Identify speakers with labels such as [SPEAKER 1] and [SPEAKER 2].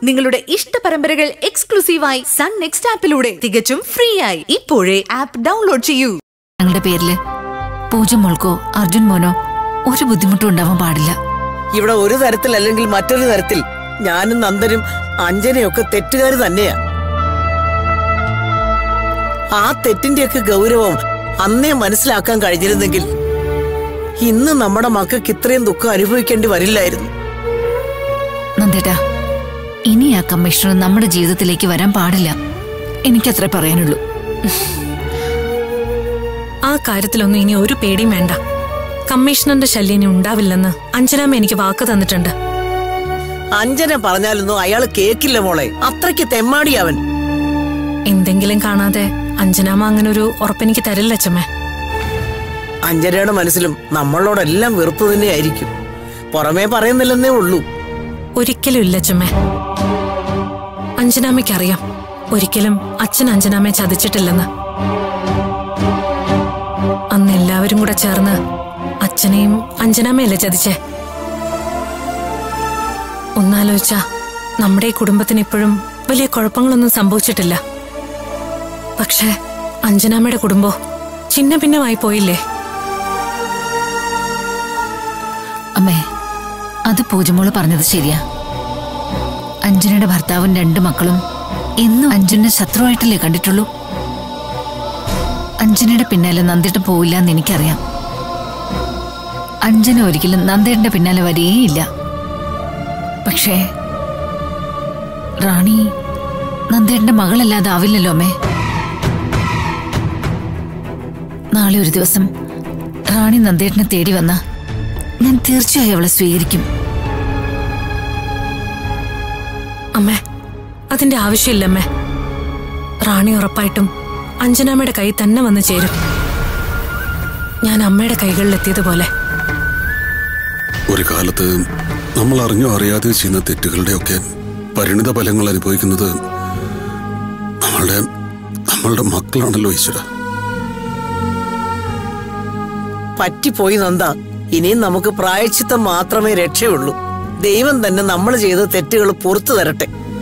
[SPEAKER 1] നിങ്ങളുടെ ഇഷ്ട പരമ്പരകൾ എക്സ്ക്ലൂസീവായി സൺ നെക്സ്റ്റ് ആപ്പിലൂടെ തികച്ചും ഫ്രീ ആയി ഇപ്പോഴേ ആപ്പ് ഡൗൺലോഡ് ചെയ്യൂ
[SPEAKER 2] ഞങ്ങളുടെ പേരില് പൂജ മോൾക്കോ അർജുൻ മോനോ ഒരു ബുദ്ധിമുട്ടും ഉണ്ടാവാൻ പാടില്ല
[SPEAKER 3] ഇവിടെ ഒരു തരത്തിലല്ലെങ്കിൽ മറ്റൊരു തരത്തിൽ ഞാനും നന്ദനും അഞ്ജനയൊക്കെ തെറ്റുകാർ തന്നെയാ ആ തെറ്റിന്റെയൊക്കെ ഗൗരവം അന്നേ മനസ്സിലാക്കാൻ കഴിഞ്ഞിരുന്നെങ്കിൽ ഇന്ന് നമ്മുടെ മക്കൾക്ക് ഇത്രയും ദുഃഖം അനുഭവിക്കേണ്ടി വരില്ലായിരുന്നു
[SPEAKER 2] നന്ദേട്ടാ ഇനി ആ കമ്മീഷണർ നമ്മുടെ ജീവിതത്തിലേക്ക് വരാൻ പാടില്ല എനിക്കത്രേ പറയാനുള്ളൂ
[SPEAKER 4] ആ കാര്യത്തിലൊന്നും ഇനി ഒരു പേടിയും വേണ്ട കമ്മീഷണറിന്റെ ശല്യം ഇനി ഉണ്ടാവില്ലെന്ന് അഞ്ജനാമ്മ എനിക്ക് വാക്ക് തന്നിട്ടുണ്ട്
[SPEAKER 3] അഞ്ജന പറഞ്ഞാലൊന്നും അയാൾ കേക്കില്ല മോളെ അത്രയ്ക്ക് തെമ്മാടി അവൻ
[SPEAKER 4] എന്തെങ്കിലും കാണാതെ അഞ്ജനാമ്മ അങ്ങനെ ഒരു ഉറപ്പെനിക്ക് തരില്ല അച്ഛമ്മേ
[SPEAKER 3] അഞ്ജനയുടെ മനസ്സിലും നമ്മളോടെല്ലാം വെറുപ്പ് തന്നെയായിരിക്കും പുറമേ പറയുന്നില്ലെന്നേ ഉള്ളൂ
[SPEAKER 4] ഒരിക്കലും ഇല്ല അച്ഛമ്മേ അഞ്ജനാമ്മയ്ക്കറിയാം ഒരിക്കലും അച്ഛൻ അഞ്ജനാമ്മയെ ചതിച്ചിട്ടില്ലെന്ന് അന്ന് എല്ലാവരും കൂടെ ചേർന്ന് അച്ഛനെയും അഞ്ജനാമ്മയല്ലേ ചതിച്ചേ ഒന്നാലോചിച്ച നമ്മുടെ ഈ കുടുംബത്തിന് ഇപ്പോഴും വലിയ കുഴപ്പങ്ങളൊന്നും സംഭവിച്ചിട്ടില്ല പക്ഷേ അഞ്ജനാമ്മയുടെ കുടുംബോ ചിന്ന ഭിന്നമായി പോയില്ലേ
[SPEAKER 2] അമ്മേ അത് പൂജമോള് പറഞ്ഞത് ശരിയാ അഞ്ജനയുടെ ഭർത്താവും രണ്ട് മക്കളും എന്നും അഞ്ജനെ ശത്രുവായിട്ടല്ലേ കണ്ടിട്ടുള്ളൂ അഞ്ജനയുടെ പിന്നാലെ നന്ദിട്ട് പോവില്ല എന്ന് എനിക്കറിയാം അഞ്ജന ഒരിക്കലും നന്ദേട്ടന്റെ പിന്നാലെ വരികയില്ല പക്ഷേ റാണി നന്ദേട്ടന്റെ മകളല്ലാതെ ആവില്ലല്ലോ അമ്മേ നാളെ ഒരു ദിവസം റാണി നന്ദേട്ടനെ തേടി വന്ന ഞാൻ തീർച്ചയായും അവളെ സ്വീകരിക്കും
[SPEAKER 4] അമ്മേ അതിന്റെ ആവശ്യമില്ല അമ്മേ റാണി ഉറപ്പായിട്ടും അഞ്ജനാമ്മയുടെ കൈ തന്നെ വന്ന് ചേരും ഞാൻ അമ്മയുടെ കൈകളിലെത്തിയതുപോലെ
[SPEAKER 5] ഒരു കാലത്ത് നമ്മൾ അറിഞ്ഞോ അറിയാതെയോ ചെയ്യുന്ന തെറ്റുകളുടെയൊക്കെ പരിണിത ഫലങ്ങൾ അനുഭവിക്കുന്നത് നമ്മളുടെ നമ്മളുടെ മക്കളാണല്ലോ ഈശ്വര
[SPEAKER 3] പറ്റിപ്പോയി നന്ദ ഇനിയും നമുക്ക് പ്രായച്ചിത്തം മാത്രമേ രക്ഷയുള്ളൂ ദൈവം തന്നെ നമ്മൾ ചെയ്ത തെറ്റുകൾ പുറത്തു തരട്ടെ